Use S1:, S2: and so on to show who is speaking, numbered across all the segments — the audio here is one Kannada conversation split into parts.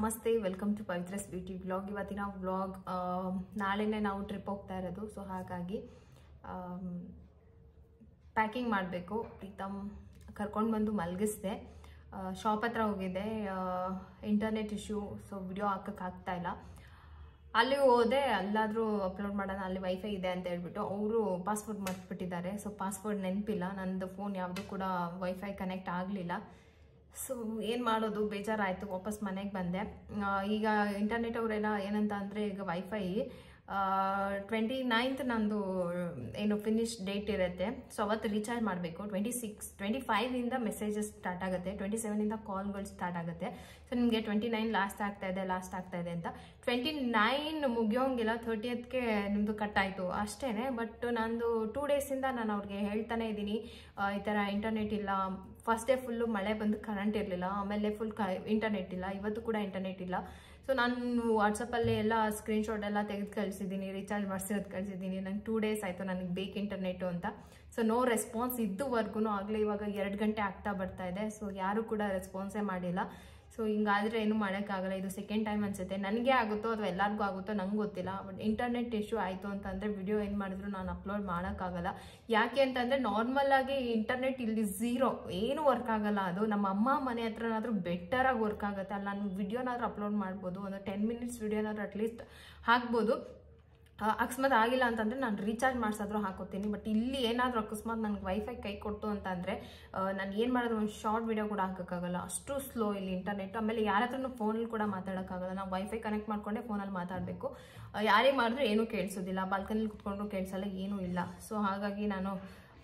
S1: ನಮಸ್ತೆ welcome to Pavithra's beauty vlog ಇವತ್ತಿನ ವ್ಲಾಗ್ ನಾಳೆನೇ ನಾವು ಟ್ರಿಪ್ ಹೋಗ್ತಾ ಇರೋದು ಸೊ ಹಾಗಾಗಿ ಪ್ಯಾಕಿಂಗ್ ಮಾಡಬೇಕು ಪ್ರೀತಮ್ ಕರ್ಕೊಂಡು ಬಂದು ಮಲಗಿಸ್ದೆ ಶಾಪ್ ಹತ್ರ ಹೋಗಿದ್ದೆ ಇಂಟರ್ನೆಟ್ ಇಶ್ಯೂ ಸೊ ವಿಡಿಯೋ ಹಾಕೋಕ್ಕಾಗ್ತಾ ಇಲ್ಲ ಅಲ್ಲಿ ಹೋದೆ ಅಲ್ಲಾದರೂ ಅಪ್ಲೋಡ್ ಮಾಡೋಣ ಅಲ್ಲಿ ವೈಫೈ ಇದೆ ಅಂತ ಹೇಳ್ಬಿಟ್ಟು ಅವರು ಪಾಸ್ವರ್ಡ್ ಮರ್ತ್ಬಿಟ್ಟಿದ್ದಾರೆ ಸೊ ಪಾಸ್ವರ್ಡ್ ನೆನಪಿಲ್ಲ ನಂದು ಫೋನ್ ಯಾವುದೂ ಕೂಡ ವೈಫೈ ಕನೆಕ್ಟ್ ಆಗಲಿಲ್ಲ ಸೊ ಏನು ಮಾಡೋದು ಬೇಜಾರಾಯಿತು ವಾಪಸ್ ಮನೆಗೆ ಬಂದೆ ಆ, ಈಗ ಇಂಟರ್ನೆಟ್ ಅವರೆಲ್ಲ ಏನಂತ ಅಂದರೆ ಈಗ ವೈಫೈ ಟ್ವೆಂಟಿ ನೈನ್ತ್ ನಂದು ಏನು ಫಿನಿಶ್ ಡೇಟ್ ಇರುತ್ತೆ ಸೊ ಅವತ್ತು ರೀಚಾರ್ಜ್ ಮಾಡಬೇಕು ಟ್ವೆಂಟಿ ಸಿಕ್ಸ್ ಟ್ವೆಂಟಿ ಫೈವಿಂದ ಮೆಸೇಜಸ್ ಸ್ಟಾರ್ಟ್ ಆಗುತ್ತೆ ಟ್ವೆಂಟಿ ಸೆವೆನಿಂದ ಕಾಲ್ಗಳು ಸ್ಟಾರ್ಟ್ ಆಗುತ್ತೆ ಸೊ ನಿಮಗೆ ಟ್ವೆಂಟಿ ನೈನ್ ಲಾಸ್ಟ್ ಆಗ್ತಾ ಇದೆ ಲಾಸ್ಟ್ ಆಗ್ತಾ ಇದೆ ಅಂತ ಟ್ವೆಂಟಿ ನೈನ್ ಮುಗಿಯೋಂಗಿಲ್ಲ ಥರ್ಟಿಯತ್ಗೆ ನಿಮ್ಮದು ಕಟ್ ಆಯಿತು ಅಷ್ಟೇ ಬಟ್ ನಂದು ಟೂ ಡೇಸಿಂದ ನಾನು ಅವ್ರಿಗೆ ಹೇಳ್ತಾನೆ ಇದ್ದೀನಿ ಆ, ಈ ಥರ ಇಂಟರ್ನೆಟ್ ಇಲ್ಲ ಫಸ್ಟ್ ಡೇ ಫುಲ್ಲು ಮಳೆ ಬಂದು ಕರೆಂಟ್ ಇರಲಿಲ್ಲ ಆಮೇಲೆ ಫುಲ್ ಕ ಇಂಟರ್ನೆಟ್ ಇಲ್ಲ ಇವತ್ತು ಕೂಡ ಇಂಟರ್ನೆಟ್ ಇಲ್ಲ ಸೊ ನಾನು ವಾಟ್ಸಪ್ಪಲ್ಲಿ ಎಲ್ಲ ಸ್ಕ್ರೀನ್ಶಾಟ್ ಎಲ್ಲ ತೆಗೆದು ಕಳಿಸಿದ್ದೀನಿ ರೀಚಾರ್ಜ್ ಮಾಡಿಸಿರೋದು ಕಳಿಸಿದ್ದೀನಿ ನಂಗೆ ಟೂ ಡೇಸ್ ಆಯಿತು ನನಗೆ ಬೇಕು ಇಂಟರ್ನೆಟ್ಟು ಅಂತ ಸೊ ನೋ ರೆಸ್ಪಾನ್ಸ್ ಇದ್ದುವರೆಗೂ ಆಗಲೇ ಇವಾಗ ಎರಡು ಗಂಟೆ ಆಗ್ತಾ ಬರ್ತಾ ಇದೆ ಸೊ ಯಾರೂ ಕೂಡ ರೆಸ್ಪಾನ್ಸೇ ಮಾಡಿಲ್ಲ ಸೊ ಹಿಂಗಾದರೆ ಏನು ಮಾಡೋಕ್ಕಾಗಲ್ಲ ಇದು ಸೆಕೆಂಡ್ ಟೈಮ್ ಅನಿಸುತ್ತೆ ನನಗೆ ಆಗುತ್ತೋ ಅಥವಾ ಎಲ್ಲರಿಗೂ ಆಗುತ್ತೋ ನಂಗೆ ಗೊತ್ತಿಲ್ಲ ಬಟ್ ಇಂಟರ್ನೆಟ್ ಇಶ್ಯೂ ಆಯಿತು ಅಂತಂದರೆ ವಿಡಿಯೋ ಏನು ಮಾಡಿದ್ರು ನಾನು ಅಪ್ಲೋಡ್ ಮಾಡೋಕ್ಕಾಗಲ್ಲ ಯಾಕೆ ಅಂತಂದರೆ ನಾರ್ಮಲಾಗಿ ಇಂಟರ್ನೆಟ್ ಇಲ್ಲಿ ಝೀರೋ ಏನು ವರ್ಕ್ ಆಗಲ್ಲ ಅದು ನಮ್ಮ ಅಮ್ಮ ಮನೆ ಹತ್ರನಾದರೂ ಬೆಟರಾಗಿ ವರ್ಕ್ ಆಗುತ್ತೆ ಅಲ್ಲಿ ನಾನು ವಿಡಿಯೋನಾದ್ರೂ ಅಪ್ಲೋಡ್ ಮಾಡ್ಬೋದು ಒಂದು ಟೆನ್ ಮಿನಿಟ್ಸ್ ವಿಡಿಯೋನಾದ್ರೂ ಅಟ್ಲೀಸ್ಟ್ ಹಾಕ್ಬೋದು ಆ, ಅಕಸ್ಮಾತ್ ಆಗಿಲ್ಲ ಅಂತಂದರೆ ನಾನು ರೀಚಾರ್ಜ್ ಮಾಡಿಸಾದ್ರೂ ಹಾಕೋತೀನಿ ಬಟ್ ಇಲ್ಲಿ ಏನಾದರೂ ಅಕಸ್ಮಾತ್ ನನಗೆ ವೈಫೈ ಕೈ ಕೊಟ್ಟು ಅಂತಂದರೆ ನಾನು ಏನು ಮಾಡಿದ್ರು ಒಂದು ಶಾರ್ಟ್ ವಿಡಿಯೋ ಕೂಡ ಹಾಕೋಕ್ಕಾಗಲ್ಲ ಅಷ್ಟು ಸ್ಲೋ ಇಲ್ಲಿ ಇಂಟರ್ನೆಟ್ ಆಮೇಲೆ ಯಾರ ಹತ್ರನೂ ಫೋನಲ್ಲಿ ಕೂಡ ಮಾತಾಡೋಕ್ಕಾಗಲ್ಲ ನಾವು ವೈಫೈ ಕನೆಕ್ಟ್ ಮಾಡ್ಕೊಂಡೆ ಫೋನಲ್ಲಿ ಮಾತಾಡಬೇಕು ಯಾರೇ ಮಾಡಿದ್ರು ಏನೂ ಕೇಳಿಸೋದಿಲ್ಲ ಬಾಲ್ಕನಿಲಿ ಕುತ್ಕೊಂಡ್ರು ಕೇಳಿಸಲ್ಲ ಏನೂ ಇಲ್ಲ ಸೊ ಹಾಗಾಗಿ ನಾನು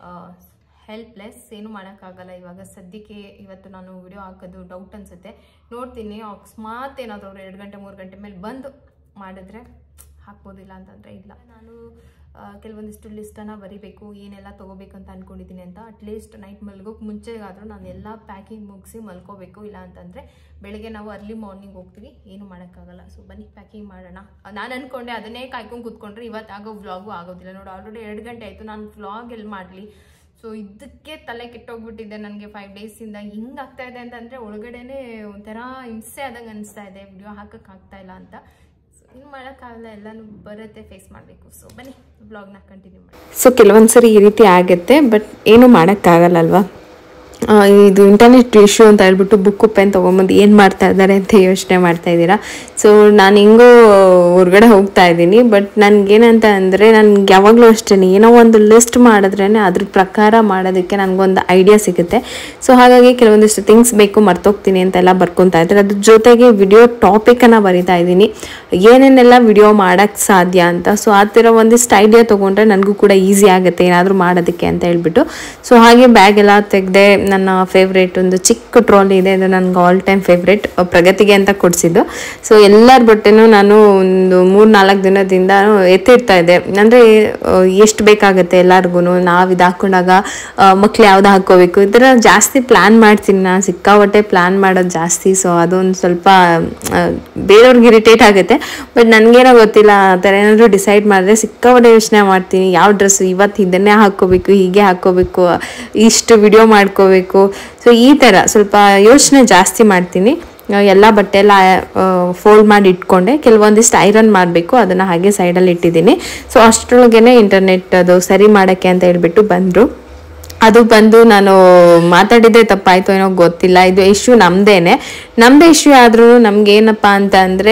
S1: ಹೆಲ್ಪ್ಲೆಸ್ ಏನು ಮಾಡೋಕ್ಕಾಗಲ್ಲ ಇವಾಗ ಸದ್ಯಕ್ಕೆ ಇವತ್ತು ನಾನು ವಿಡಿಯೋ ಹಾಕೋದು ಡೌಟ್ ಅನಿಸುತ್ತೆ ನೋಡ್ತೀನಿ ಅಕಸ್ಮಾತ್ ಏನಾದರೂ ಅವ್ರು ಎರಡು ಗಂಟೆ ಮೂರು ಗಂಟೆ ಮೇಲೆ ಬಂದು ಮಾಡಿದ್ರೆ ಹಾಕ್ಬೋದಿಲ್ಲ ಅಂತಂದರೆ ಇಲ್ಲ ನಾನು ಆ, ಕೆಲವೊಂದಿಷ್ಟು ಲಿಸ್ಟನ್ನು ಬರಿಬೇಕು ಏನೆಲ್ಲ ತೊಗೋಬೇಕು ಅಂತ ಅಂದ್ಕೊಂಡಿದ್ದೀನಿ ಅಂತ ಅಟ್ಲೀಸ್ಟ್ ನೈಟ್ ಮಲ್ಗೋಕೆ ಮುಂಚೆಗಾದರೂ ನಾನು ಎಲ್ಲ ಪ್ಯಾಕಿಂಗ್ ಮುಗಿಸಿ ಮಲ್ಕೋಬೇಕು ಇಲ್ಲ ಅಂತಂದರೆ ಬೆಳಗ್ಗೆ ನಾವು ಅರ್ಲಿ ಮಾರ್ನಿಂಗ್ ಹೋಗ್ತೀವಿ ಏನು ಮಾಡೋಕ್ಕಾಗಲ್ಲ ಸೊ ಬನ್ನಿ ಪ್ಯಾಕಿಂಗ್ ಮಾಡೋಣ ನಾನು ಅಂದ್ಕೊಂಡೆ ಅದನ್ನೇ ಕಾಯ್ಕೊಂಡು ಕೂತ್ಕೊಂಡ್ರೆ ಇವತ್ತು ಆಗೋ ವ್ಲಾಗು ಆಗೋದಿಲ್ಲ ನೋಡಿ ಆಲ್ರೆಡಿ ಎರಡು ಗಂಟೆ ಆಯಿತು ನಾನು ವ್ಲಾಗ್ ಎಲ್ಲಿ ಮಾಡಲಿ ಸೊ ಇದಕ್ಕೆ ತಲೆ ಕೆಟ್ಟೋಗ್ಬಿಟ್ಟಿದೆ ನನಗೆ ಫೈವ್ ಡೇಸಿಂದ ಹಿಂಗೆ ಆಗ್ತಾ ಇದೆ ಅಂತಂದರೆ ಒಳಗಡೆನೇ ಒಂಥರ ಹಿಂಸೆ ಆದಂಗೆ ಅನಿಸ್ತಾ ಇದೆ ವಿಡಿಯೋ ಹಾಕೋಕ್ಕಾಗ್ತಾ ಇಲ್ಲ ಅಂತ ಸೊ ಇನ್ನು ಮಾಡೋಕ್ಕಾಗಲ್ಲ ಎಲ್ಲನೂ ಬರುತ್ತೆ ಫೇಸ್ ಮಾಡಬೇಕು ಸೊ ಬನ್ನಿ ಬ್ಲಾಗ್ನ ಕಂಟಿನ್ಯೂ ಮಾಡಿ
S2: ಸೊ ಕೆಲವೊಂದು ಸರಿ ಈ ರೀತಿ ಆಗುತ್ತೆ ಬಟ್ ಏನು ಮಾಡೋಕ್ಕಾಗಲ್ಲ ಅಲ್ವಾ ಆ, ಇದು ಇಂಟರ್ನೆಟ್ ಇಶ್ಯೂ ಅಂತ ಹೇಳ್ಬಿಟ್ಟು ಬುಕ್ಕು ಪೆನ್ ತೊಗೊಂಬಂದು ಏನು ಮಾಡ್ತಾ ಇದ್ದಾರೆ ಅಂತ ಯೋಚನೆ ಮಾಡ್ತಾ ಇದ್ದೀರಾ ಸೊ ನಾನು ಹೆಂಗೋ ಹೊರಗಡೆ ಹೋಗ್ತಾ ಇದ್ದೀನಿ ಬಟ್ ನನಗೇನಂತ ಅಂದರೆ ನನ್ಗೆ ಯಾವಾಗಲೂ ಅಷ್ಟೇ ಏನೋ ಒಂದು ಲಿಸ್ಟ್ ಮಾಡಿದ್ರೇ ಅದ್ರ ಪ್ರಕಾರ ಮಾಡೋದಕ್ಕೆ ನನಗೊಂದು ಐಡಿಯಾ ಸಿಗುತ್ತೆ ಸೊ ಹಾಗಾಗಿ ಕೆಲವೊಂದಿಷ್ಟು ಥಿಂಗ್ಸ್ ಬೇಕು ಮರ್ತೋಗ್ತೀನಿ ಅಂತೆಲ್ಲ ಬರ್ಕೊತಾ ಇದ್ದಾರೆ ಅದ್ರ ಜೊತೆಗೆ ವಿಡಿಯೋ ಟಾಪಿಕನ್ನು ಬರಿತಾ ಇದ್ದೀನಿ ಏನೇನೆಲ್ಲ ವಿಡಿಯೋ ಮಾಡೋಕ್ಕೆ ಸಾಧ್ಯ ಅಂತ ಸೊ ಆ ಥರ ಒಂದಿಷ್ಟು ಐಡಿಯಾ ತೊಗೊಂಡ್ರೆ ನನಗೂ ಕೂಡ ಈಸಿ ಆಗುತ್ತೆ ಏನಾದರೂ ಮಾಡೋದಕ್ಕೆ ಅಂತ ಹೇಳ್ಬಿಟ್ಟು ಸೊ ಹಾಗೆ ಬ್ಯಾಗ್ ಎಲ್ಲ ತೆಗೆದೆ ನನ್ನ ಫೇವ್ರೇಟ್ ಒಂದು ಚಿಕ್ಕ ಟ್ರಾಲಿ ಇದೆ ಅದು ನನಗೆ ಆಲ್ ಟೈಮ್ ಫೇವ್ರೇಟ್ ಪ್ರಗತಿಗೆ ಅಂತ ಕೊಡಿಸಿದ್ದು ಸೊ ಎಲ್ಲರ ಬಟ್ಟೆನೂ ನಾನು ಒಂದು ಮೂರು ನಾಲ್ಕು ದಿನದಿಂದ ಎತ್ತಿರ್ತಾ ಇದ್ದೆ ಅಂದರೆ ಎಷ್ಟು ಬೇಕಾಗುತ್ತೆ ಎಲ್ಲರಿಗೂ ನಾವು ಇದು ಹಾಕೊಂಡಾಗ ಮಕ್ಳು ಯಾವ್ದು ಹಾಕ್ಕೋಬೇಕು ಈ ಥರ ಜಾಸ್ತಿ ಪ್ಲ್ಯಾನ್ ಮಾಡ್ತೀನಿ ನಾನು ಸಿಕ್ಕಾಪಟ್ಟೆ ಪ್ಲ್ಯಾನ್ ಮಾಡೋದು ಜಾಸ್ತಿ ಸೊ ಅದೊಂದು ಸ್ವಲ್ಪ ಆ, ಬೇರೆಯವ್ರಿಗೆ ಇರಿಟೇಟ್ ಆಗುತ್ತೆ ಬಟ್ ನನಗೇನೋ ಗೊತ್ತಿಲ್ಲ ಆ ಥರ ಏನಾದರೂ ಡಿಸೈಡ್ ಮಾಡಿದ್ರೆ ಸಿಕ್ಕಾಪಟ್ಟೆ ಯೋಚನೆ ಮಾಡ್ತೀನಿ ಯಾವ ಡ್ರೆಸ್ಸು ಇವತ್ತು ಇದನ್ನೇ ಹಾಕ್ಕೋಬೇಕು ಹೀಗೆ ಹಾಕ್ಕೋಬೇಕು ಇಷ್ಟು ವಿಡಿಯೋ ಮಾಡ್ಕೋಬೇಕು ಸೊ ಈ ಥರ ಸ್ವಲ್ಪ ಯೋಚನೆ ಜಾಸ್ತಿ ಮಾಡ್ತೀನಿ ಆ, ಎಲ್ಲ ಬಟ್ಟೆ ಎಲ್ಲ ಫೋಲ್ಡ್ ಮಾಡಿ ಇಟ್ಕೊಂಡೆ ಕೆಲವೊಂದಿಷ್ಟು ಐರನ್ ಮಾಡಬೇಕು ಅದನ್ನು ಹಾಗೆ ಸೈಡಲ್ಲಿ ಇಟ್ಟಿದ್ದೀನಿ ಸೊ ಅಷ್ಟರೊಳಗೇನೆ ಇಂಟರ್ನೆಟ್ ಅದು ಸರಿ ಮಾಡೋಕ್ಕೆ ಅಂತ ಹೇಳ್ಬಿಟ್ಟು ಬಂದರು ಅದು ಬಂದು ನಾನು ಮಾತಾಡಿದ್ದೆ ತಪ್ಪಾಯ್ತು ಏನೋ ಗೊತ್ತಿಲ್ಲ ಇದು ಇಶ್ಯೂ ನಮ್ಮದೇನೆ ನಮ್ಮದೇ ಇಶ್ಯೂ ಆದ್ರೂ ನಮ್ಗೆ ಏನಪ್ಪ ಅಂತ ಅಂದರೆ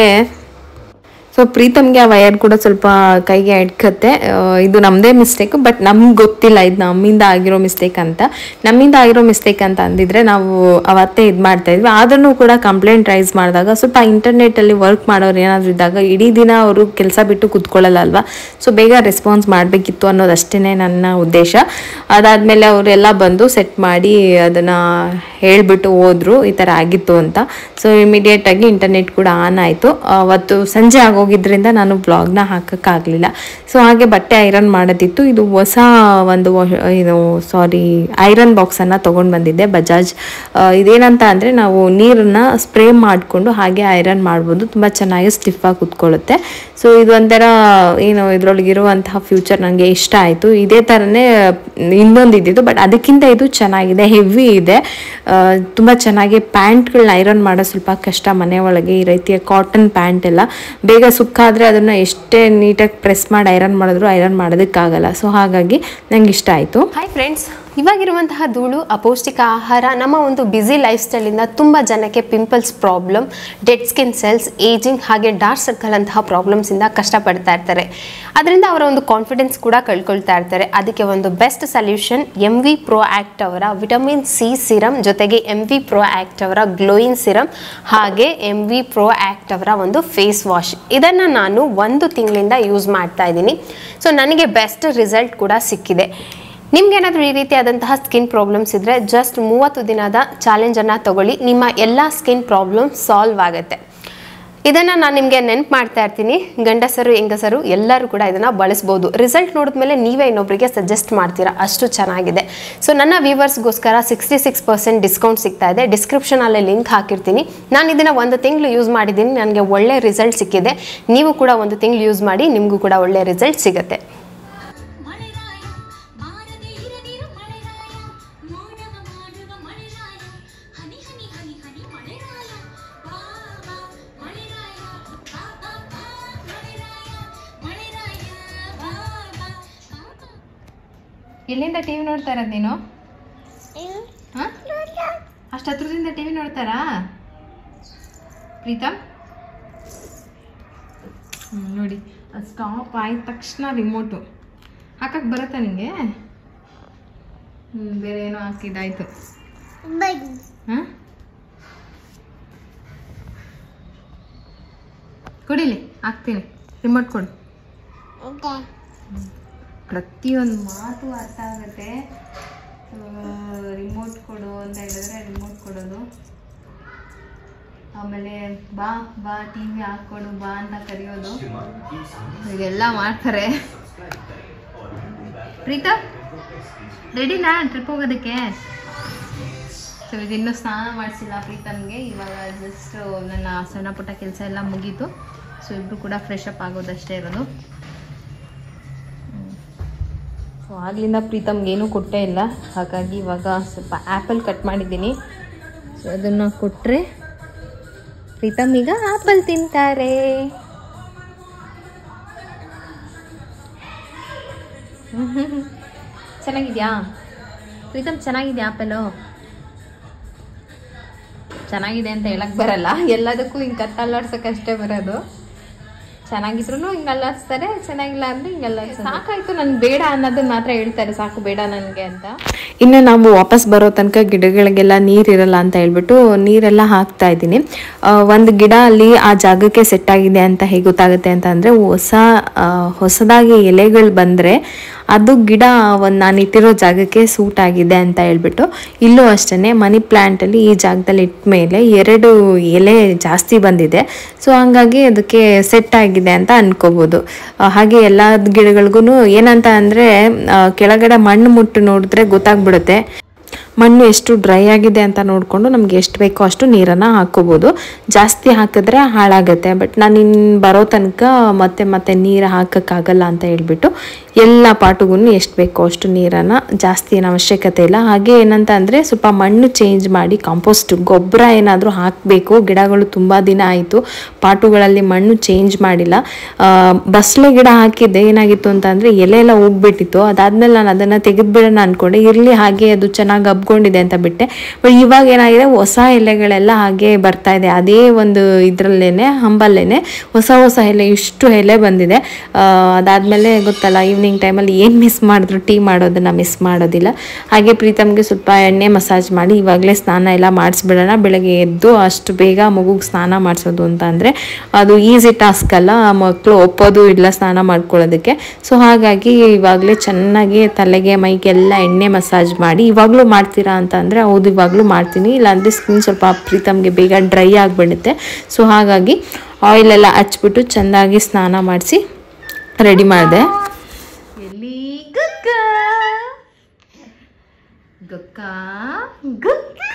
S2: ಸೊ ಪ್ರೀತಮ್ಗೆ ಆ ವಯರ್ ಕೂಡ ಸ್ವಲ್ಪ ಕೈಗೆ ಎಡ್ಕತ್ತೆ ಆ, ಇದು ನಮ್ಮದೇ ಮಿಸ್ಟೇಕ್ ಬಟ್ ನಮ್ಗೆ ಗೊತ್ತಿಲ್ಲ ಇದು ನಮ್ಮಿಂದ ಆಗಿರೋ ಮಿಸ್ಟೇಕ್ ಅಂತ ನಮ್ಮಿಂದ ಆಗಿರೋ ಮಿಸ್ಟೇಕ್ ಅಂತ ಅಂದಿದ್ರೆ ನಾವು ಅವತ್ತೇ ಇದು ಮಾಡ್ತಾ ಇದ್ವಿ ಆದ್ರೂ ಕೂಡ ಕಂಪ್ಲೇಂಟ್ ರೈಸ್ ಮಾಡಿದಾಗ ಸ್ವಲ್ಪ ಇಂಟರ್ನೆಟ್ಟಲ್ಲಿ ವರ್ಕ್ ಮಾಡೋರು ಏನಾದರೂ ಇದ್ದಾಗ ಇಡೀ ದಿನ ಅವರು ಕೆಲಸ ಬಿಟ್ಟು ಕೂತ್ಕೊಳ್ಳಲ್ಲ ಅಲ್ವಾ ಸೊ ಬೇಗ ರೆಸ್ಪಾನ್ಸ್ ಮಾಡಬೇಕಿತ್ತು ಅನ್ನೋದಷ್ಟೇ ನನ್ನ ಉದ್ದೇಶ ಅದಾದಮೇಲೆ ಅವರೆಲ್ಲ ಬಂದು ಸೆಟ್ ಮಾಡಿ ಅದನ್ನು ಹೇಳಿಬಿಟ್ಟು ಹೋದ್ರು ಈ ಥರ ಆಗಿತ್ತು ಅಂತ ಸೊ ಇಮಿಡಿಯೇಟಾಗಿ ಇಂಟರ್ನೆಟ್ ಕೂಡ ಆನ್ ಆಯಿತು ಅವತ್ತು ಸಂಜೆ ಆಗೋ ಹೋಗಿದ್ರಿಂದ ನಾನು ಬ್ಲಾಗ್ನ ಹಾಕೋಕ್ಕಾಗಲಿಲ್ಲ ಸೊ ಹಾಗೆ ಬಟ್ಟೆ ಐರನ್ ಮಾಡೋದಿತ್ತು ಇದು ಹೊಸ ಒಂದು ವಾ- ಇದು ಸಾರಿ ಐರನ್ ಬಾಕ್ಸನ್ನು ತೊಗೊಂಡು ಬಂದಿದ್ದೆ ಬಜಾಜ್ ಆ, ಇದೇನಂತ ಅಂದರೆ ನಾವು ನೀರನ್ನು ಸ್ಪ್ರೇ ಮಾಡಿಕೊಂಡು ಹಾಗೆ ಐರನ್ ಮಾಡ್ಬೋದು ತುಂಬ ಚೆನ್ನಾಗಿ ಸ್ಟಿಫಾಗಿ ಕುತ್ಕೊಳ್ಳುತ್ತೆ ಸೊ ಇದು ಒಂಥರ ಏನು ಇದರೊಳಗಿರುವಂತಹ ಫ್ಯೂಚರ್ ನನಗೆ ಇಷ್ಟ ಆಯಿತು ಇದೇ ಥರನೇ ಇನ್ನೊಂದು ಇದ್ದಿದ್ದು ಬಟ್ ಅದಕ್ಕಿಂತ ಇದು ಚೆನ್ನಾಗಿದೆ ಹೆವಿ ಇದೆ ತುಂಬ ಚೆನ್ನಾಗಿ ಪ್ಯಾಂಟ್ಗಳನ್ನ ಐರನ್ ಮಾಡೋದು ಸ್ವಲ್ಪ ಕಷ್ಟ ಮನೆ ಒಳಗೆ ಈ ರೀತಿಯ ಕಾಟನ್ ಪ್ಯಾಂಟ್ ಎಲ್ಲ ಬೇಗ ಸುಕ್ಕಾದರೆ ಅದನ್ನು ಎಷ್ಟೇ ನೀಟಾಗಿ ಪ್ರೆಸ್ ಮಾಡಿ ಐರನ್ ಮಾಡಿದ್ರು ಐರನ್ ಮಾಡೋದಕ್ಕಾಗಲ್ಲ ಸೊ ಹಾಗಾಗಿ ನಂಗೆ ಇಷ್ಟ ಆಯಿತು
S3: ಹಾಯ್ ಫ್ರೆಂಡ್ಸ್ ಇವಾಗಿರುವಂತಹ ಧೂಳು ಅಪೌಷ್ಟಿಕ ಆಹಾರ ನಮ್ಮ ಒಂದು ಬ್ಯುಸಿ ಲೈಫ್ ಸ್ಟೈಲಿಂದ ತುಂಬ ಜನಕ್ಕೆ pimples problem dead skin cells ageing ಹಾಗೆ ಡಾರ್ಕ್ ಸರ್ಕಲ್ ಅಂತಹ ಪ್ರಾಬ್ಲಮ್ಸಿಂದ ಕಷ್ಟಪಡ್ತಾ ಇರ್ತಾರೆ ಅದರಿಂದ ಅವರ ಒಂದು ಕಾನ್ಫಿಡೆನ್ಸ್ ಕೂಡ ಕಳ್ಕೊಳ್ತಾ ಇರ್ತಾರೆ ಅದಕ್ಕೆ ಒಂದು best solution M V pro act ಅವರ ವಿಟಮಿನ್ ಸಿ ಸಿರಮ್ ಜೊತೆಗೆ ಎಮ್ ವಿ ಪ್ರೋ ಆ್ಯಕ್ಟ್ ಅವರ ಗ್ಲೋಯಿಂಗ್ ಸಿರಮ್ ಹಾಗೆ ಎಮ್ ವಿ ಪ್ರೋ ಆ್ಯಕ್ಟ್ ಅವರ ಒಂದು ಫೇಸ್ ವಾಶ್ ಇದನ್ನು ನಾನು ಒಂದು ತಿಂಗಳಿಂದ ಯೂಸ್ ಮಾಡ್ತಾ ಇದ್ದೀನಿ ಸೊ ನನಗೆ ಬೆಸ್ಟ್ ರಿಸಲ್ಟ್ ಕೂಡ ಸಿಕ್ಕಿದೆ ನಿಮ್ಗೇನಾದರೂ ಈ ರೀತಿಯಾದಂತಹ ಸ್ಕಿನ್ ಪ್ರಾಬ್ಲಮ್ಸ್ ಇದ್ದರೆ ಜಸ್ಟ್ ಮೂವತ್ತು ದಿನದ ಚಾಲೆಂಜನ್ನು ತಗೊಳ್ಳಿ ನಿಮ್ಮ ಎಲ್ಲ ಸ್ಕಿನ್ ಪ್ರಾಬ್ಲಮ್ ಸಾಲ್ವ್ ಆಗುತ್ತೆ ಇದನ್ನು ನಾನು ನಿಮಗೆ ನೆನ್ಪು ಮಾಡ್ತಾ ಇರ್ತೀನಿ ಗಂಡಸರು ಹೆಂಗಸರು ಎಲ್ಲರೂ ಕೂಡ ಇದನ್ನು ಬಳಸ್ಬೋದು ರಿಸಲ್ಟ್ ನೋಡಿದ್ಮೇಲೆ ನೀವೇ ಇನ್ನೊಬ್ಬರಿಗೆ ಸಜೆಸ್ಟ್ ಮಾಡ್ತೀರಾ ಅಷ್ಟು ಚೆನ್ನಾಗಿದೆ ಸೊ ನನ್ನ ವ್ಯೂವರ್ಸ್ಗೋಸ್ಕರ ಸಿಕ್ಸ್ಟಿ ಸಿಕ್ಸ್ ಪರ್ಸೆಂಟ್ ಡಿಸ್ಕೌಂಟ್ ಸಿಗ್ತಾ ಇದೆ ಡಿಸ್ಕ್ರಿಪ್ಷನಲ್ಲಿ ಲಿಂಕ್ ಹಾಕಿರ್ತೀನಿ ನಾನು ಇದನ್ನು ಒಂದು ತಿಂಗಳು ಯೂಸ್ ಮಾಡಿದ್ದೀನಿ ನನಗೆ ಒಳ್ಳೆ ರಿಸಲ್ಟ್ ಸಿಕ್ಕಿದೆ ನೀವು ಕೂಡ ಒಂದು ತಿಂಗಳು ಯೂಸ್ ಮಾಡಿ ನಿಮಗೂ ಕೂಡ ಒಳ್ಳೆ ರಿಸಲ್ಟ್ ಸಿಗುತ್ತೆ
S4: ಮಳೆರಾಯ ಬಾರದೆ ಇರದಿರು ಮಳೆರಾಯ ಮೋಡವ ಮಾಡುವ ಮಳೆರಾಯ ಹನಿ ಹನಿ ಹನಿ ಹನಿ ಮಳೆರಾಯ ಬಾ ಬಾ ಮಳೆರಾಯ ಬಾ ಬಾ ಬಾ ಮಳೆರಾಯ ಮಳೆರಾಯ ಬಾ ಬಾ ಬಾ ಬಾ
S1: ಎಲ್ಲಿಂದ ಟಿವಿ ನೋಡ್ತಾ ಇರೋದು ನೀನು ಹಾ? ಅಷ್ಟು ಹತ್ರದಿಂದ ಟಿವಿ ನೋಡ್ತಾರಾ ಪ್ರೀತಮ್ ಹ್ಮ್, ನೋಡಿ ಸ್ಟಾಪ್ ಆಯ್ದ ತಕ್ಷಣ ರಿಮೋಟು ಹಾಕಕ್ಕೆ ಬರುತ್ತಾ ನಿಂಗೆ ಹ್ಞೂ ಬೇರೆ ಏನೋ ಹಾಕಿದ್ದಾಯ್ತು ಹಾಂ ಕೊಡಿಲಿ ಹಾಕ್ತೀನಿ ರಿಮೋಟ್ ಕೊಡು ಪ್ರತಿಯೊಂದು ಮಾತು ಅರ್ಥ ಆಗುತ್ತೆ ರಿಮೋಟ್ ಕೊಡು ಅಂತ ಹೇಳಿದ್ರೆ ರಿಮೋಟ್ ಕೊಡೋದು ಆಮೇಲೆ ಬಾ ಬಾ ಟಿ ವಿ ಹಾಕ್ಕೊಡು ಬಾ ಅಂತ ಕರೆಯೋದು ಇದೆಲ್ಲ ಮಾಡ್ತಾರೆ ಪ್ರೀತಾ ರೆಡಿನಾ ಟ್ರಿಪ್ ಹೋಗೋದಕ್ಕೆ ಸೊ ಇದಿನ್ನೂ ಸ್ನಾನ ಮಾಡಿಸಿಲ್ಲ ಪ್ರೀತಮ್ಗೆ ಇವಾಗ ಜಸ್ಟ್ ನನ್ನ ಸಣ್ಣ ಪುಟ್ಟ ಕೆಲಸ ಎಲ್ಲ ಮುಗೀತು ಸೊ ಇಬ್ಬರು ಕೂಡ ಫ್ರೆಶ್ ಅಪ್ ಆಗೋದಷ್ಟೇ ಇರೋದು ಸೊ ಆಗ್ಲಿಂದ ಪ್ರೀತಮ್ಗೆ ಏನೂ ಕೊಟ್ಟೇ ಇಲ್ಲ ಹಾಗಾಗಿ ಇವಾಗ ಸ್ವಲ್ಪ ಆ್ಯಪಲ್ ಕಟ್ ಮಾಡಿದ್ದೀನಿ ಸೊ ಅದನ್ನು ಕೊಟ್ಟರೆ ಪ್ರೀತಮ್ ಈಗ ಆ್ಯಪಲ್ ತಿಂತಾರೆ ಚೆನ್ನಾಗಿದ್ಯಾ ಪ್ರೀತಮ್ ಚೆನ್ನಾಗಿದ್ಯಾ ಆ್ಯಪಲು ಚೆನ್ನಾಗಿದೆ ಅಂತ ಹೇಳಕ್ ಬರಲ್ಲ ಎಲ್ಲದಕ್ಕೂ ಹಿಂಗೆ ಕತ್ತಲ್ಲಾಡ್ಸೋಕ್ಕಷ್ಟೇ ಬರೋದು ಚೆನ್ನಾಗಿದ್ರು ಹಿಂಗೆ ಅಲ್ಲಾಡ್ಸ್ತಾರೆ ಚೆನ್ನಾಗಿಲ್ಲ ಅಂದ್ರೆ ಹಿಂಗೆ ಅಲ್ಲಾಡ್ಸ್ತಾರೆ ಸಾಕಾಯ್ತು ನನ್ಗೆ ಬೇಡ ಅನ್ನೋದನ್ನ ಮಾತ್ರ ಹೇಳ್ತಾರೆ ಸಾಕು ಬೇಡ ನನಗೆ ಅಂತ
S2: ಇನ್ನು ನಾವು ವಾಪಸ್ ಬರೋ ತನಕ ಗಿಡಗಳಿಗೆಲ್ಲ ನೀರಿರಲ್ಲ ಅಂತ ಹೇಳ್ಬಿಟ್ಟು ನೀರೆಲ್ಲ ಹಾಕ್ತಾ ಇದ್ದೀನಿ ಒಂದು ಗಿಡ ಅಲ್ಲಿ ಆ ಜಾಗಕ್ಕೆ ಸೆಟ್ ಆಗಿದೆ ಅಂತ ಹೇಗೆ ಗೊತ್ತಾಗುತ್ತೆ ಅಂತ ಅಂದರೆ ಹೊಸ ಆ, ಹೊಸದಾಗಿ ಎಲೆಗಳು ಬಂದರೆ ಅದು ಗಿಡ ಒಂದು ನಾನು ಇಟ್ಟಿರೋ ಜಾಗಕ್ಕೆ ಸೂಟ್ ಆಗಿದೆ ಅಂತ ಹೇಳ್ಬಿಟ್ಟು ಇಲ್ಲೂ ಅಷ್ಟೇ ಮನಿ ಪ್ಲ್ಯಾಂಟಲ್ಲಿ ಈ ಜಾಗದಲ್ಲಿ ಇಟ್ಟ ಮೇಲೆ ಎರಡು ಎಲೆ ಜಾಸ್ತಿ ಬಂದಿದೆ ಸೊ ಹಂಗಾಗಿ ಅದಕ್ಕೆ ಸೆಟ್ ಆಗಿದೆ ಅಂತ ಅನ್ಕೋಬೋದು ಆ, ಹಾಗೆ ಎಲ್ಲ ಗಿಡಗಳಿಗೂ ಏನಂತ ಅಂದರೆ ಕೆಳಗಡೆ ಮಣ್ಣು ಮುಟ್ಟು ನೋಡಿದ್ರೆ ಗೊತ್ತಾಗ್ಬಿಡುತ್ತೆ ಮಣ್ಣು ಎಷ್ಟು ಡ್ರೈ ಆಗಿದೆ ಅಂತ ನೋಡಿಕೊಂಡು ನಮ್ಗೆ ಎಷ್ಟು ಬೇಕೋ ಅಷ್ಟು ನೀರನ್ನು ಹಾಕ್ಕೋಬೋದು ಜಾಸ್ತಿ ಹಾಕಿದ್ರೆ ಹಾಳಾಗುತ್ತೆ ಬಟ್ ನಾನು ಇನ್ನು ಬರೋ ತನಕ ಮತ್ತೆ ಮತ್ತೆ ನೀರು ಹಾಕೋಕ್ಕಾಗಲ್ಲ ಅಂತ ಹೇಳ್ಬಿಟ್ಟು ಎಲ್ಲ ಪಾಟುಗೂ ಎಷ್ಟು ಬೇಕೋ ಅಷ್ಟು ನೀರನ್ನು ಜಾಸ್ತಿ ಏನು ಅವಶ್ಯಕತೆ ಇಲ್ಲ ಹಾಗೆ ಏನಂತ ಅಂದರೆ ಸ್ವಲ್ಪ ಮಣ್ಣು ಚೇಂಜ್ ಮಾಡಿ ಕಾಂಪೋಸ್ಟ್ ಗೊಬ್ಬರ ಏನಾದರೂ ಹಾಕಬೇಕು ಗಿಡಗಳು ತುಂಬ ದಿನ ಆಯಿತು ಪಾಟುಗಳಲ್ಲಿ ಮಣ್ಣು ಚೇಂಜ್ ಮಾಡಿಲ್ಲ ಆ, ಬಸ್ಲೆ ಗಿಡ ಹಾಕಿದ್ದೆ ಏನಾಗಿತ್ತು ಅಂತ ಅಂದರೆ ಎಲೆ ಎಲ್ಲ ಹೋಗ್ಬಿಟ್ಟಿತ್ತು ಅದಾದ್ಮೇಲೆ ನಾನು ಅದನ್ನು ತೆಗೆದ್ಬಿಡೋಣ ಅಂದ್ಕೊಂಡೆ ಇರಲಿ ಹಾಗೆ ಅದು ಚೆನ್ನಾಗಿ ಹಬ್ಕೊಂಡಿದೆ ಅಂತ ಬಿಟ್ಟೆ ಬಟ್ ಇವಾಗ ಏನಾಗಿದೆ ಹೊಸ ಎಲೆಗಳೆಲ್ಲ ಹಾಗೆ ಬರ್ತಾ ಇದೆ ಅದೇ ಒಂದು ಇದರಲ್ಲೇನೆ ಹಂಬಲ್ಲೇನೆ ಹೊಸ ಹೊಸ ಎಲೆ ಇಷ್ಟು ಎಲೆ ಬಂದಿದೆ ಆ, ಅದಾದ್ಮೇಲೆ ಗೊತ್ತಲ್ಲ ಈವ್ನಿಂಗ್ ಟೈಮಲ್ಲಿ ಏನು ಮಿಸ್ ಮಾಡಿದ್ರು ಟೀ ಮಾಡೋದನ್ನ ಮಿಸ್ ಮಾಡೋದಿಲ್ಲ ಹಾಗೆ ಪ್ರೀತಮ್ಗೆ ಸ್ವಲ್ಪ ಎಣ್ಣೆ ಮಸಾಜ್ ಮಾಡಿ ಇವಾಗಲೇ ಸ್ನಾನ ಎಲ್ಲ ಮಾಡಿಸ್ಬಿಡೋಣ ಬೆಳಗ್ಗೆ ಎದ್ದು ಅಷ್ಟು ಬೇಗ ಮಗುಗೆ ಸ್ನಾನ ಮಾಡಿಸೋದು ಅಂತ ಅಂದರೆ ಅದು ಈಸಿ ಟಾಸ್ಕ್ ಅಲ್ಲ ಮಕ್ಕಳು ಒಪ್ಪೋದು ಇಲ್ಲ ಸ್ನಾನ ಮಾಡ್ಕೊಳ್ಳೋದಕ್ಕೆ ಸೊ ಹಾಗಾಗಿ ಇವಾಗಲೇ ಚೆನ್ನಾಗಿ ತಲೆಗೆ ಮೈಗೆಲ್ಲ ಎಣ್ಣೆ ಮಸಾಜ್ ಮಾಡಿ ಇವಾಗಲೂ ಮಾಡ್ತೀನಿ ಮಾಡ್ತೀರಾ ಅಂತ ಅಂದರೆ ಹೌದು ಇವಾಗಲೂ ಮಾಡ್ತೀನಿ ಇಲ್ಲಾಂದರೆ ಸ್ಕಿನ್ ಸ್ವಲ್ಪ ಪ್ರೀತಮ್ಗೆ ಬೇಗ ಡ್ರೈ ಆಗಿಬಿಡುತ್ತೆ ಸೊ ಹಾಗಾಗಿ ಆಯಿಲೆಲ್ಲ ಹಚ್ಬಿಟ್ಟು ಚೆಂದಾಗಿ ಸ್ನಾನ ಮಾಡಿಸಿ ರೆಡಿ ಮಾಡಿದೆ
S1: ಎಲ್ಲಿ ಗಕ್ಕ ಗಕ್ಕ ಗಕ್ಕ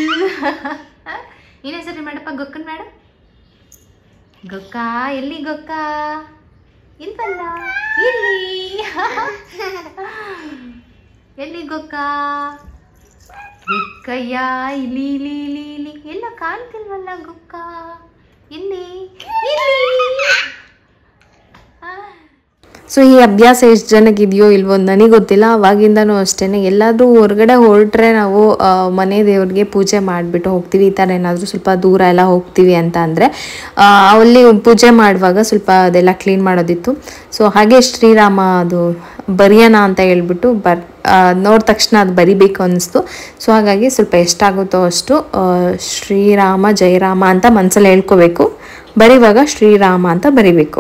S1: ಏನ್ ಹೆಸರು ಮಾಡಪ್ಪ ಗಕ್ಕನ್ ಮೇಡ ಗಕ್ಕ ಎಲ್ಲಿ ಗಕ್ಕ ಇಲ್ವಲ್ಲ ಎಲ್ಲಿ ಎಲ್ಲಿ ಗೊಕ್ಕ ಗೊಕ್ಕಯ್ಯ ಇಲ್ಲಿ ಇಲ್ಲಿ ಇಲ್ಲಿ ಇಲ್ಲಿ ಎಲ್ಲ ಕಾಣ್ತಿಲ್ವಲ್ಲ ಗೊಕ್ಕ ಇಲ್ಲಿ ಇಲ್ಲಿ ಆ.
S2: ಸೊ ಈ ಅಭ್ಯಾಸ ಎಷ್ಟು ಜನಕ್ಕೆ ಇದೆಯೋ ಇಲ್ವೋ ನನಗೆ ಗೊತ್ತಿಲ್ಲ ಅವಾಗಿಂದನೂ ಅಷ್ಟೇ ಎಲ್ಲಾದರೂ ಹೊರಗಡೆ ಹೊರಟ್ರೆ ನಾವು ಆ, ಮನೆ ದೇವ್ರಿಗೆ ಪೂಜೆ ಮಾಡಿಬಿಟ್ಟು ಹೋಗ್ತೀವಿ ಈ ಥರ ಏನಾದರೂ ಸ್ವಲ್ಪ ದೂರ ಎಲ್ಲ ಹೋಗ್ತೀವಿ ಅಂತ ಅಂದರೆ ಅಲ್ಲಿ ಪೂಜೆ ಮಾಡುವಾಗ ಸ್ವಲ್ಪ ಅದೆಲ್ಲ ಕ್ಲೀನ್ ಮಾಡೋದಿತ್ತು ಸೊ ಹಾಗೆ ಶ್ರೀರಾಮ ಅದು ಬರೆಯೋಣ ಅಂತ ಹೇಳ್ಬಿಟ್ಟು ಬರ್ ನೋಡಿದ ತಕ್ಷಣ ಅದು ಬರಿಬೇಕು ಅನ್ನಿಸ್ತು ಸೊ ಹಾಗಾಗಿ ಸ್ವಲ್ಪ ಎಷ್ಟಾಗುತ್ತೋ ಅಷ್ಟು ಆ, ಶ್ರೀರಾಮ ಜಯರಾಮ ಅಂತ ಮನಸ್ಸಲ್ಲಿ ಹೇಳ್ಕೋಬೇಕು ಬರೀವಾಗ ಶ್ರೀರಾಮ ಅಂತ ಬರಿಬೇಕು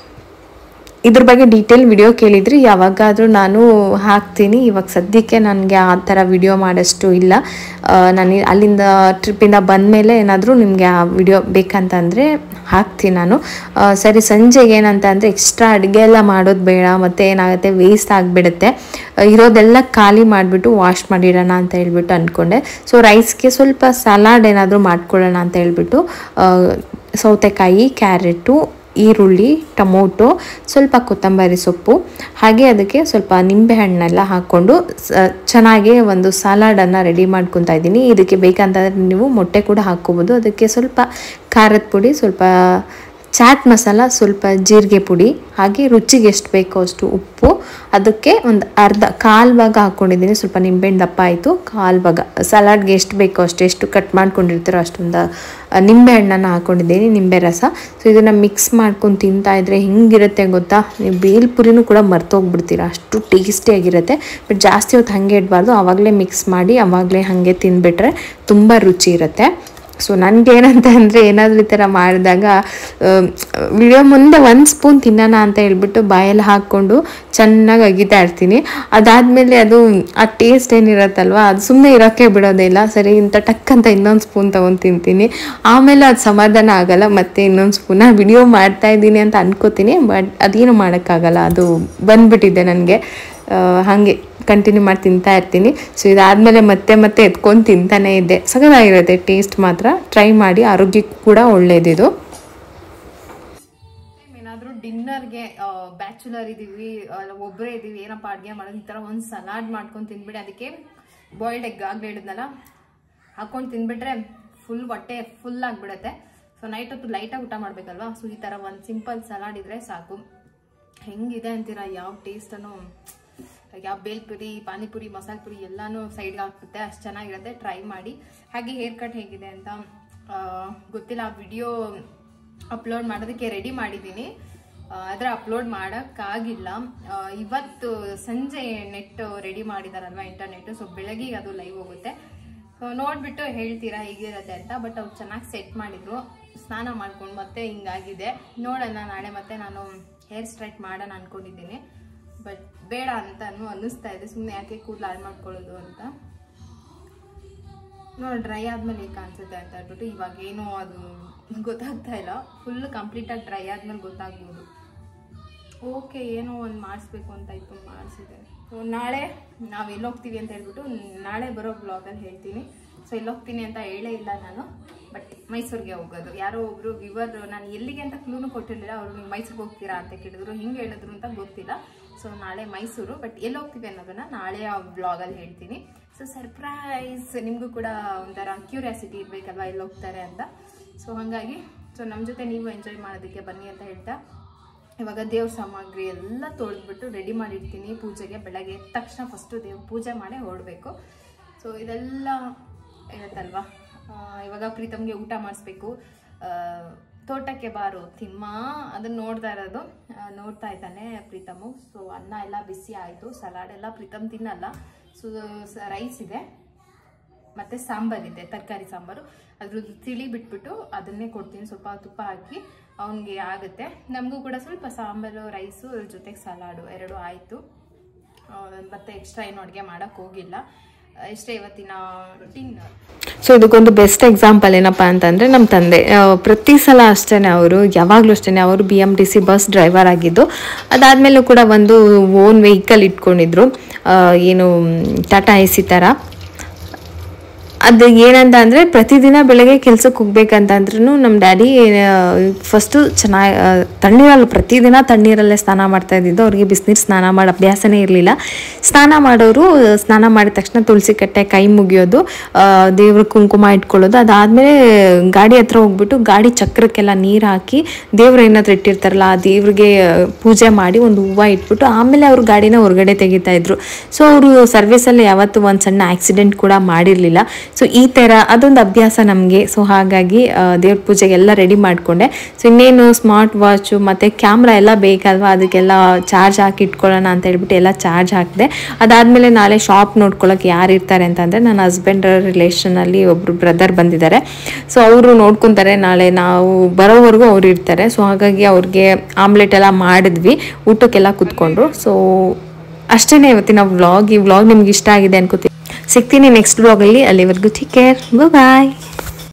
S2: ಇದ್ರ ಬಗ್ಗೆ ಡೀಟೇಲ್ ವಿಡಿಯೋ ಕೇಳಿದ್ರಿ ಯಾವಾಗಾದರೂ ನಾನು ಹಾಕ್ತೀನಿ ಇವಾಗ ಸದ್ಯಕ್ಕೆ ನನಗೆ ಆ ಥರ ವಿಡಿಯೋ ಮಾಡೋಷ್ಟು ಇಲ್ಲ ನಾನು ಅಲ್ಲಿಂದ ಟ್ರಿಪ್ಪಿಂದ ಬಂದಮೇಲೆ ಏನಾದರೂ ನಿಮಗೆ ಆ ವಿಡಿಯೋ ಬೇಕಂತಂದರೆ ಹಾಕ್ತೀನಿ ನಾನು ಆ, ಸರಿ ಸಂಜೆಗೆ ಏನಂತ ಅಂದರೆ ಎಕ್ಸ್ಟ್ರಾ ಅಡುಗೆ ಎಲ್ಲ ಮಾಡೋದು ಬೇಡ ಮತ್ತು ಏನಾಗುತ್ತೆ ವೇಸ್ಟ್ ಆಗಿಬಿಡುತ್ತೆ ಇರೋದೆಲ್ಲ ಖಾಲಿ ಮಾಡಿಬಿಟ್ಟು ವಾಶ್ ಮಾಡಿಡೋಣ ಅಂತ ಹೇಳ್ಬಿಟ್ಟು ಅಂದ್ಕೊಂಡೆ ಸೊ ರೈಸ್ಗೆ ಸ್ವಲ್ಪ ಸಲಾಡ್ ಏನಾದರೂ ಮಾಡ್ಕೊಳ್ಳೋಣ ಅಂತ ಹೇಳ್ಬಿಟ್ಟು ಆ, ಸೌತೆಕಾಯಿ ಕ್ಯಾರೆಟು ಈರುಳ್ಳಿ ಟೊಮೊಟೊ ಸ್ವಲ್ಪ ಕೊತ್ತಂಬರಿ ಸೊಪ್ಪು ಹಾಗೆ ಅದಕ್ಕೆ ಸ್ವಲ್ಪ ನಿಂಬೆಹಣ್ಣೆಲ್ಲ ಹಾಕ್ಕೊಂಡು ಸ- ಚೆನ್ನಾಗಿ ಒಂದು ಸಲಾಡನ್ನು ರೆಡಿ ಮಾಡ್ಕೊತಾ ಇದ್ದೀನಿ ಇದಕ್ಕೆ ಬೇಕಂತಂದರೆ ನೀವು ಮೊಟ್ಟೆ ಕೂಡ ಹಾಕ್ಕೋಬೋದು ಅದಕ್ಕೆ ಸ್ವಲ್ಪ ಖಾರದ ಪುಡಿ ಸ್ವಲ್ಪ ಚಾಟ್ ಮಸಾಲ ಸ್ವಲ್ಪ ಜೀರಿಗೆ ಪುಡಿ ಹಾಗೆ ರುಚಿಗೆ ಎಷ್ಟು ಬೇಕೋ ಅಷ್ಟು ಉಪ್ಪು ಅದಕ್ಕೆ ಒಂದು ಅರ್ಧ ಕಾಲು ಭಾಗ ಹಾಕ್ಕೊಂಡಿದ್ದೀನಿ ಸ್ವಲ್ಪ ನಿಂಬೆಹಣ್ಣು ದಪ್ಪ ಆಯಿತು ಕಾಲು ಭಾಗ ಸಲಾಡ್ಗೆ ಎಷ್ಟು ಬೇಕೋ ಅಷ್ಟು ಎಷ್ಟು ಕಟ್ ಮಾಡ್ಕೊಂಡಿರ್ತೀರೋ ಅಷ್ಟೊಂದು ಆ, ನಿಂಬೆಹಣ್ಣನ್ನು ಹಾಕ್ಕೊಂಡಿದ್ದೀನಿ ನಿಂಬೆ ರಸ ಸೊ ಇದನ್ನು ಮಿಕ್ಸ್ ಮಾಡ್ಕೊಂಡು ತಿಂತಾ ಇದ್ರೆ ಹೆಂಗಿರುತ್ತೆ ಗೊತ್ತಾ ನೀವು ಬೇಲ್ಪುರಿನೂ ಕೂಡ ಮರ್ತೋಗ್ಬಿಡ್ತೀರ ಅಷ್ಟು ಟೇಸ್ಟಿಯಾಗಿರುತ್ತೆ ಬಟ್ ಜಾಸ್ತಿ ಹೊತ್ತು ಹಾಗೆ ಇಡಬಾರ್ದು ಆವಾಗಲೇ ಮಿಕ್ಸ್ ಮಾಡಿ ಆವಾಗಲೇ ಹಾಗೆ ತಿಂದುಬಿಟ್ರೆ ತುಂಬ ರುಚಿ ಇರುತ್ತೆ ಸೊ ನನಗೇನಂತ ಅಂದರೆ ಏನಾದರೂ ಈ ಥರ ಮಾಡಿದಾಗ ವಿಡಿಯೋ ಮುಂದೆ ಒಂದು ಸ್ಪೂನ್ ತಿನ್ನೋಣ ಅಂತ ಹೇಳ್ಬಿಟ್ಟು ಬಾಯಲ್ಲಿ ಹಾಕ್ಕೊಂಡು ಚೆನ್ನಾಗಿ ಅಗಿತಾ ಇರ್ತೀನಿ ಅದಾದಮೇಲೆ ಅದು ಆ ಟೇಸ್ಟ್ ಏನಿರತ್ತಲ್ವ ಅದು ಸುಮ್ಮನೆ ಇರೋಕ್ಕೆ ಬಿಡೋದೇ ಇಲ್ಲ ಸರಿ ಇಂಥ ಟಕ್ ಅಂತ ಇನ್ನೊಂದು ಸ್ಪೂನ್ ತೊಗೊಂಡು ತಿಂತೀನಿ ಆಮೇಲೆ ಅದು ಸಮಾಧಾನ ಆಗಲ್ಲ ಮತ್ತೆ ಇನ್ನೊಂದು ಸ್ಪೂನ ವಿಡಿಯೋ ಮಾಡ್ತಾ ಇದ್ದೀನಿ ಅಂತ ಅನ್ಕೋತೀನಿ ಬಟ್ ಅದೇನು ಮಾಡೋಕ್ಕಾಗಲ್ಲ ಅದು ಬಂದ್ಬಿಟ್ಟಿದೆ ನನಗೆ ಹಾಗೆ ಕಂಟಿನ್ಯೂ ಮಾಡಿ ತಿಂತಾ ಇರ್ತೀನಿ ಸೊ ಇದಾದಮೇಲೆ ಮತ್ತೆ ಮತ್ತೆ ಎತ್ಕೊಂಡು ತಿಂತಾನೆ ಇದ್ದೆ ಸಗದಾಗಿರುತ್ತೆ ಟೇಸ್ಟ್ ಮಾತ್ರ ಟ್ರೈ ಮಾಡಿ ಆರೋಗ್ಯಕ್ಕೂ ಕೂಡ ಒಳ್ಳೇದಿದು
S1: ಏನಾದರೂ ಡಿನ್ನರ್ಗೆ ಬ್ಯಾಚುಲರ್ ಇದೀವಿ ಅಲ್ಲ ಒಬ್ಬರೇ ಇದೀವಿ ಏನಪ್ಪ ಅಡುಗೆ ಮಾಡೋದು ಈ ಥರ ಒಂದು ಸಲಾಡ್ ಮಾಡ್ಕೊಂಡು ತಿಂದ್ಬಿಡಿ ಅದಕ್ಕೆ ಬಾಯ್ಲ್ಡ್ ಎಗ್ ಆಗಲೇ ಹೇಳಿದ್ನಲ್ಲ ಹಾಕೊಂಡು ತಿಂದ್ಬಿಟ್ರೆ ಫುಲ್ ಹೊಟ್ಟೆ ಫುಲ್ ಆಗಿಬಿಡುತ್ತೆ ಸೊ ನೈಟ್ ಹೊತ್ತು ಲೈಟಾಗಿ ಊಟ ಮಾಡಬೇಕಲ್ವಾ ಸೊ ಈ ಥರ ಒಂದು ಸಿಂಪಲ್ ಸಲಾಡ್ ಇದ್ರೆ ಸಾಕು ಹೆಂಗಿದೆ ಅಂತೀರಾ ಯಾವ ಟೇಸ್ಟನ್ನು ಯಾವ ಬೇಲ್ಪುರಿ ಪಾನಿಪುರಿ ಮಸಾಲೆ ಪುರಿ ಎಲ್ಲಾನು ಸೈಡ್ಗೆ ಹಾಕ್ಬಿಡುತ್ತೆ ಅಷ್ಟು ಚೆನ್ನಾಗಿರುತ್ತೆ ಟ್ರೈ ಮಾಡಿ ಹಾಗೆ ಹೇರ್ ಕಟ್ ಹೇಗಿದೆ ಅಂತ ಆ, ಗೊತ್ತಿಲ್ಲ ಆ ವಿಡಿಯೋ ಅಪ್ಲೋಡ್ ಮಾಡೋದಕ್ಕೆ ರೆಡಿ ಮಾಡಿದ್ದೀನಿ ಆದರೆ ಅಪ್ಲೋಡ್ ಮಾಡೋಕ್ಕಾಗಿಲ್ಲ ಆ, ಇವತ್ತು ಸಂಜೆ ನೆಟ್ ರೆಡಿ ಮಾಡಿದಾರಲ್ವಾ ಇಂಟರ್ನೆಟ್ ಸೊ ಬೆಳಗ್ಗೆ ಅದು ಲೈವ್ ಹೋಗುತ್ತೆ ಸೊ ನೋಡ್ಬಿಟ್ಟು ಹೇಳ್ತೀರಾ ಹೇಗಿರುತ್ತೆ ಅಂತ ಬಟ್ ಅವ್ರು ಚೆನ್ನಾಗಿ ಸೆಟ್ ಮಾಡಿದ್ರು ಸ್ನಾನ ಮಾಡ್ಕೊಂಡು ಮತ್ತೆ ಹಿಂಗಾಗಿದೆ ನೋಡೋಣ ನಾಳೆ ಮತ್ತೆ ನಾನು ಹೇರ್ ಸ್ಟ್ರೈಟ್ ಮಾಡೋಣ ಅನ್ಕೊಂಡಿದ್ದೀನಿ ಬಟ್ ಬೇಡ ಅಂತಾನು ಅನ್ನಿಸ್ತಾ ಇದೆ ಸುಮ್ಮನೆ ಯಾಕೆ ಕೂದಲು ಹಾಳು ಮಾಡ್ಕೊಳ್ಳೋದು ಅಂತ ನೋಡಿ ಡ್ರೈ ಆದ್ಮೇಲೆ ಹೇಗೆ ಕಾಣಿಸುತ್ತೆ ಅಂತ ಹೇಳ್ಬಿಟ್ಟು ಇವಾಗ ಏನೋ ಅದು ಗೊತ್ತಾಗ್ತಾ ಇಲ್ಲ ಫುಲ್ ಕಂಪ್ಲೀಟಾಗಿ ಡ್ರೈ ಆದ್ಮೇಲೆ ಗೊತ್ತಾಗ್ಬೋದು ಓಕೆ ಏನೋ ಒಂದು ಮಾಡಿಸ್ಬೇಕು ಅಂತ ಇತ್ತು ಮಾಡಿಸಿದೆ ಸೊ ನಾಳೆ ನಾವು ಎಲ್ಲೋಗ್ತೀವಿ ಅಂತ ಹೇಳ್ಬಿಟ್ಟು ನಾಳೆ ಬರೋ ಬ್ಲಾಗಲ್ಲಿ ಹೇಳ್ತೀನಿ ಸೊ ಎಲ್ಲೋಗ್ತೀನಿ ಅಂತ ಹೇಳೇ ಇಲ್ಲ ನಾನು ಬಟ್ ಮೈಸೂರಿಗೆ ಹೋಗೋದು ಯಾರೋ ಒಬ್ರು ವಿವರ್ ನಾನು ಎಲ್ಲಿಗೆ ಅಂತ ಕ್ಲೂನು ಕೊಟ್ಟಿರಲಿಲ್ಲ ಅವರು ನೀವು ಮೈಸೂರಿಗೆ ಹೋಗ್ತೀರಾ ಅಂತ ಕೇಳಿದ್ರು ಹಿಂಗೆ ಹೇಳಿದ್ರು ಅಂತ ಗೊತ್ತಿಲ್ಲ ಸೊ ನಾಳೆ ಮೈಸೂರು ಬಟ್ ಎಲ್ಲಿ ಹೋಗ್ತೀವಿ ಅನ್ನೋದನ್ನ ನಾಳೆ ಆ ಬ್ಲಾಗಲ್ಲಿ ಹೇಳ್ತೀನಿ ಸೊ ಸರ್ಪ್ರೈಸ್ ನಿಮಗೂ ಕೂಡ ಒಂಥರ ಕ್ಯೂರಿಯಾಸಿಟಿ ಇರಬೇಕಲ್ವಾ ಎಲ್ಲಿ ಹೋಗ್ತಾರೆ ಅಂತ ಸೊ ಹಾಗಾಗಿ ಸೊ ನಮ್ಮ ಜೊತೆ ನೀವು ಎಂಜಾಯ್ ಮಾಡೋದಕ್ಕೆ ಬನ್ನಿ ಅಂತ ಹೇಳ್ತಾ ಇವಾಗ ದೇವ್ರ ಸಾಮಗ್ರಿ ಎಲ್ಲ ತೊಳೆದ್ಬಿಟ್ಟು ರೆಡಿ ಮಾಡಿರ್ತೀನಿ ಪೂಜೆಗೆ ಬೆಳಗ್ಗೆ ಎದ್ದ ತಕ್ಷಣ ಫಸ್ಟು ದೇವ್ರ ಪೂಜೆ ಮಾಡೇ ಹೊರಡಬೇಕು ಸೊ ಇದೆಲ್ಲ ಇರುತ್ತಲ್ವಾ ಆ, ಇವಾಗ ಪ್ರೀತಮ್ಗೆ ಊಟ ಮಾಡಿಸ್ಬೇಕು ಆ, ತೋಟಕ್ಕೆ ಬಾರು ತಿಮ್ಮ ಅದನ್ನ ನೋಡ್ತಾ ಇರೋದು ಆ, ನೋಡ್ತಾ ಇದ್ದಾನೆ ಪ್ರೀತಮು ಸೊ ಅನ್ನ ಎಲ್ಲ ಬಿಸಿ ಆಯಿತು ಸಲಾಡ್ ಎಲ್ಲ ಪ್ರೀತಮ್ ತಿನ್ನಲ್ಲ ಸೊ ರೈಸ್ ಇದೆ ಮತ್ತೆ ಸಾಂಬಾರಿದೆ ತರಕಾರಿ ಸಾಂಬಾರು ಅದ್ರದ್ದು ತಿಳಿ ಬಿಟ್ಬಿಟ್ಟು ಅದನ್ನೇ ಕೊಡ್ತೀನಿ ಸ್ವಲ್ಪ ತುಪ್ಪ ಹಾಕಿ ಅವನಿಗೆ ಆಗುತ್ತೆ ನಮಗೂ ಕೂಡ ಸ್ವಲ್ಪ ಸಾಂಬಾರು ರೈಸು ಅದ್ರ ಜೊತೆಗೆ ಸಲಾಡು ಎರಡು ಆಯಿತು ಮತ್ತೆ ಎಕ್ಸ್ಟ್ರಾ ಏನು ಅಡುಗೆ ಮಾಡೋಕ್ಕೆ ಹೋಗಿಲ್ಲ ಇಷ್ಟೇ ಇವತ್ತಿನ ರುಟೀನ್
S2: ಸೊ ಇದಕ್ಕೊಂದು ಬೆಸ್ಟ್ ಎಕ್ಸಾಂಪಲ್ ಏನಪ್ಪ ಅಂತಂದರೆ ನಮ್ಮ ತಂದೆ ಆ, ಪ್ರತಿ ಸಲ ಅಷ್ಟೇ ಅವರು ಯಾವಾಗಲೂ ಅಷ್ಟೇ ಅವರು B M T C bus driver ಆಗಿದ್ದು ಅದಾದಮೇಲೂ ಕೂಡ ಒಂದು ಓನ್ ವೆಹಿಕಲ್ ಇಟ್ಕೊಂಡಿದ್ರು ಆ, ಏನು ಟಾಟಾ ಎ ಸಿ ಥರ ಅದು ಏನಂತ ಅಂದರೆ ಪ್ರತಿದಿನ ಬೆಳಗ್ಗೆ ಕೆಲ್ಸಕ್ಕೆ ಹೋಗ್ಬೇಕಂತಂದ್ರೂ ನಮ್ಮ ಡ್ಯಾಡಿ ಫಸ್ಟು ಚೆನ್ನಾಗಿ ತಣ್ಣೀರಲ್ಲಿ ಪ್ರತಿದಿನ ತಣ್ಣೀರಲ್ಲೇ ಸ್ನಾನ ಮಾಡ್ತಾ ಇದ್ದಿದ್ದು ಅವ್ರಿಗೆ ಬಿಸಿನೀರು ಸ್ನಾನ ಮಾಡೋ ಅಭ್ಯಾಸನೇ ಇರಲಿಲ್ಲ ಸ್ನಾನ ಮಾಡೋರು ಸ್ನಾನ ಮಾಡಿದ ತಕ್ಷಣ ತುಳಸಿ ಕಟ್ಟೆ ಕೈ ಮುಗಿಯೋದು ದೇವ್ರ ಕುಂಕುಮ ಇಟ್ಕೊಳ್ಳೋದು ಅದಾದಮೇಲೆ ಗಾಡಿ ಹತ್ರ ಹೋಗ್ಬಿಟ್ಟು ಗಾಡಿ ಚಕ್ರಕ್ಕೆಲ್ಲ ನೀರು ಹಾಕಿ ದೇವ್ರು ಏನಾದ್ರು ಇಟ್ಟಿರ್ತಾರಲ್ಲ ಆ ದೇವ್ರಿಗೆ ಪೂಜೆ ಮಾಡಿ ಒಂದು ಹೂವು ಇಟ್ಬಿಟ್ಟು ಆಮೇಲೆ ಅವ್ರು ಗಾಡಿನ ಹೊರಗಡೆ ತೆಗಿತಾ ಇದ್ರು ಸೊ ಅವರು ಸರ್ವಿಸಲ್ಲಿ ಯಾವತ್ತೂ ಒಂದು ಸಣ್ಣ ಆಕ್ಸಿಡೆಂಟ್ ಕೂಡ ಮಾಡಿರಲಿಲ್ಲ ಸೊ ಈ ಥರ ಅದೊಂದು ಅಭ್ಯಾಸ ನಮಗೆ ಸೊ ಹಾಗಾಗಿ ಆ, ದೇವ್ರ ಪೂಜೆಗೆಲ್ಲ ರೆಡಿ ಮಾಡಿಕೊಂಡೆ ಸೊ ಇನ್ನೇನು ಸ್ಮಾರ್ಟ್ ವಾಚು ಮತ್ತು ಕ್ಯಾಮ್ರಾ ಎಲ್ಲ ಬೇಕಲ್ವಾ ಅದಕ್ಕೆಲ್ಲ ಚಾರ್ಜ್ ಹಾಕಿ ಇಟ್ಕೊಳ್ಳೋಣ ಅಂತ ಹೇಳ್ಬಿಟ್ಟು ಎಲ್ಲ ಚಾರ್ಜ್ ಹಾಕಿದೆ ಅದಾದಮೇಲೆ ನಾಳೆ ಶಾಪ್ ನೋಡ್ಕೊಳ್ಳೋಕೆ ಯಾರು ಇರ್ತಾರೆ ಅಂತಂದರೆ ನನ್ನ ಹಸ್ಬೆಂಡ್ ರಿಲೇಷನಲ್ಲಿ ಒಬ್ಬರು ಬ್ರದರ್ ಬಂದಿದ್ದಾರೆ ಸೊ ಅವರು ನೋಡ್ಕೊತಾರೆ ನಾಳೆ ನಾವು ಬರೋವರೆಗೂ ಅವ್ರು ಇರ್ತಾರೆ ಸೊ ಹಾಗಾಗಿ ಅವ್ರಿಗೆ ಆಮ್ಲೆಟ್ ಎಲ್ಲ ಮಾಡಿದ್ವಿ ಊಟಕ್ಕೆಲ್ಲ ಕೂತ್ಕೊಂಡ್ರು ಸೊ ಅಷ್ಟೇ ಇವತ್ತಿನ ವ್ಲಾಗ್ ಈ ವ್ಲಾಗ್ ನಿಮ್ಗೆ ಇಷ್ಟ ಆಗಿದೆ ಅನ್ಕೋತೀನಿ ಸಿಗ್ತೀನಿ ನೆಕ್ಸ್ಟ್ ವ್ಲಾಗಲ್ಲಿ ಅಲ್ಲಿವರೆಗೂ ಟೇಕ್ ಕೇರ್ ಬಾಯ್